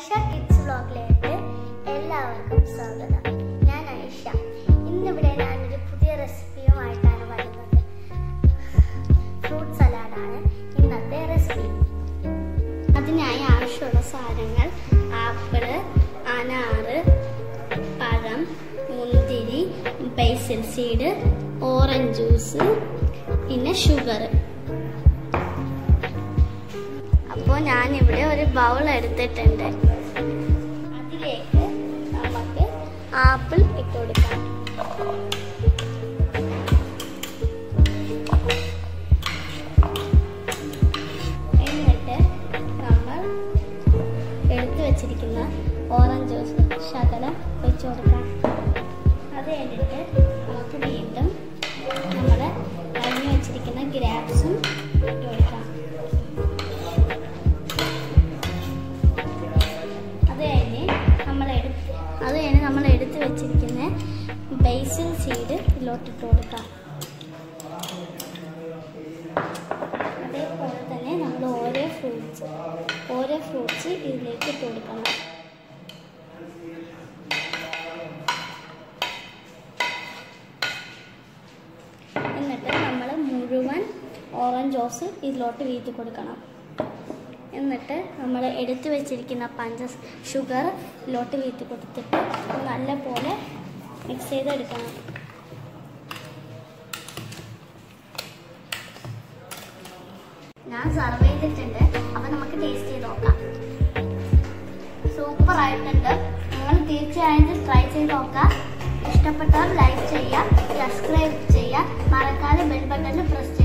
Aisha kids വ്ലോഗിലേക്ക് എല്ലാവർക്കും സ്വാഗതം ഞാൻ ഐഷ ഇന്നിവിടെ ഞാനൊരു പുതിയ റെസിപ്പിയുമായിട്ടാണ് വരുന്നത് ഫ്രൂട്ട് സലാഡാണ് ഇന്നത്തെ റെസിപ്പി അതിനായി ആവശ്യമുള്ള സാധനങ്ങൾ ആപ്പിള് അനാറ് പഴം മുന്തിരി ബേസിൽ സീഡ് ഓറഞ്ച് ജ്യൂസ് പിന്നെ ഷുഗർ അപ്പോൾ ഞാനിവിടെ ഒരു ബൗൾ എടുത്തിട്ടുണ്ട് അതിലേക്ക് നമുക്ക് ആപ്പിൾ ഇട്ട് കൊടുക്കാം എന്നിട്ട് നമ്മൾ എടുത്തു വെച്ചിരിക്കുന്ന ഓറഞ്ച് ജ്യൂസ് ശകലം ഒഴിച്ചു കൊടുക്കാം അത് കഴിഞ്ഞിട്ട് നമുക്ക് വീണ്ടും നമ്മൾ അരിഞ്ഞു വെച്ചിരിക്കുന്ന ഗ്രാപ്സും ഇട്ട് കൊടുക്കാം അത് കഴിഞ്ഞ് നമ്മൾ എടുത്ത് അത് കഴിഞ്ഞ് നമ്മൾ എടുത്ത് വെച്ചിരിക്കുന്ന ബേസിൽ സീഡ് ഇതിലോട്ടിട്ട് കൊടുക്കാം അതേപോലെ തന്നെ നമ്മൾ ഓരോ ഫ്രൂട്ട്സ് ഓരോ ഫ്രൂട്ട്സ് ഇതിലേക്ക് ഇട്ട് കൊടുക്കണം എന്നിട്ട് നമ്മൾ മുഴുവൻ ഓറഞ്ച് ജ്യൂസ് ഇതിലോട്ട് വീഴ്ത്തി കൊടുക്കണം എന്നിട്ട് നമ്മൾ എടുത്തു വെച്ചിരിക്കുന്ന പഞ്ച ഷുഗർ ഇതിലോട്ട് വീഴ്ത്തി കൊടുത്തിട്ട് നല്ലപോലെ മിക്സ് ചെയ്തെടുക്കണം ഞാൻ സർവ് ചെയ്തിട്ടുണ്ട് അപ്പം നമുക്ക് ടേസ്റ്റ് ചെയ്ത് നോക്കാം സൂപ്പർ ആയിട്ടുണ്ട് നിങ്ങൾ തീർച്ചയായും ട്രൈ ചെയ്ത് നോക്കാം ഇഷ്ടപ്പെട്ടവർ ലൈക്ക് ചെയ്യുക സബ്സ്ക്രൈബ് ചെയ്യുക മറക്കാതെ ബെൽ ബട്ടണിൽ പ്രസ് ചെയ്യുക